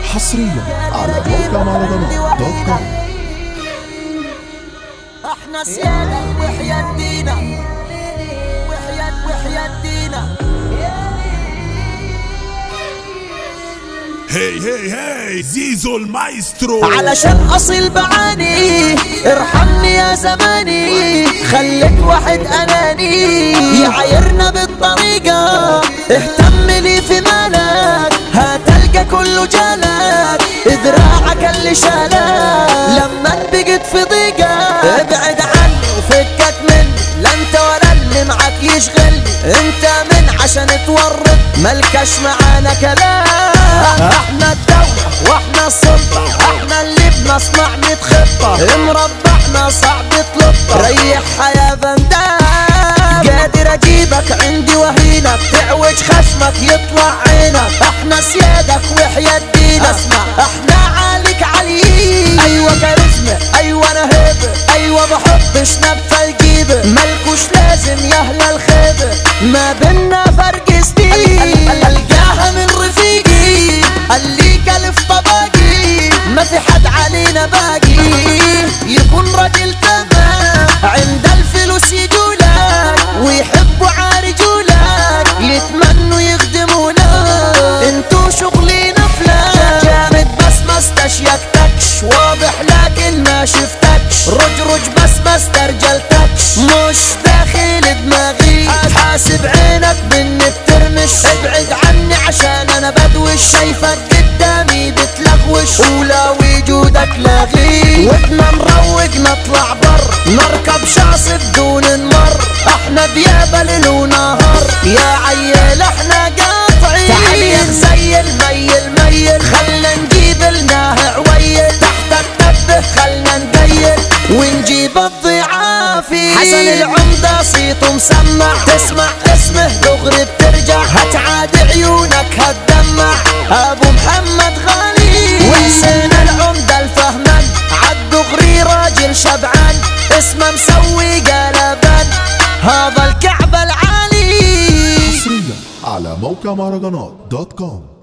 حصريا على موقع مهرجانات دوت كوم احنا سيادة وحياة دينا وحياة وحياة دينا هي هي هي زيزو المايسترو علشان اصل بعاني ارحمني يا زماني خليك واحد اناني يعايرنا بالطريقة اهتم لي في مالك هتلقى كله جالك ادراعك اللي شالك لما بقيت في ضيقة ابعد عني وفكك مني لا انت ولا اللي معاك يشغلني انت من عشان تورط ملكش معانا كلام احنا الدولة واحنا السلطة احنا اللي بنصنع ميت خطة مربعنا صعب تلطة ريحها يا فندام قادر اجيبك عندي وهينك تعوج خشمك يطلع عينك احنا سيادك وحياة دينك اسمع احنا عليك عليين ايوه كاريزما ايوه انا هيبة ايوه بحبش نبفة الجيبة ملكوش لازم يهلا الخيبة ما بينا فرق سنين القاها من رفيقي اللي كلف طباقي ما في حد علينا باقي يكون راجل تمام عند الفلوس يجولك ويحبوا عارجولك يتمنوا يخدمونا انتو شغلي نفلة جامد بس ما استشيكتكش واضح لكن ما شفتكش رج رج بس ما استرجلتكش مش داخل دماغي حاسب عينك مني بترمش ابعد عني عشان انا بدوش شايفك قدامي بتلغوش ولا وجودك لاغي ودنا نروق نطلع بر نركب شاصف دون نمر احنا ديابة ليل ونهار يا عيال احنا قاطعين تعيل زي الميل ميل خلنا نجيب لنا عويل تحت التبه خلنا نقيل ونجيب الضعافي حسن العمدة صيته مسمع تسمع اسمه دغري بترجع هتعاد عيونك هتدمع ابو محمد غالي وحسين العمدة الفهمان عالدغري راجل شبعان اسمه مسوي قلبان هذا الكعب العالي حصريا على موقع مهرجانات دوت كوم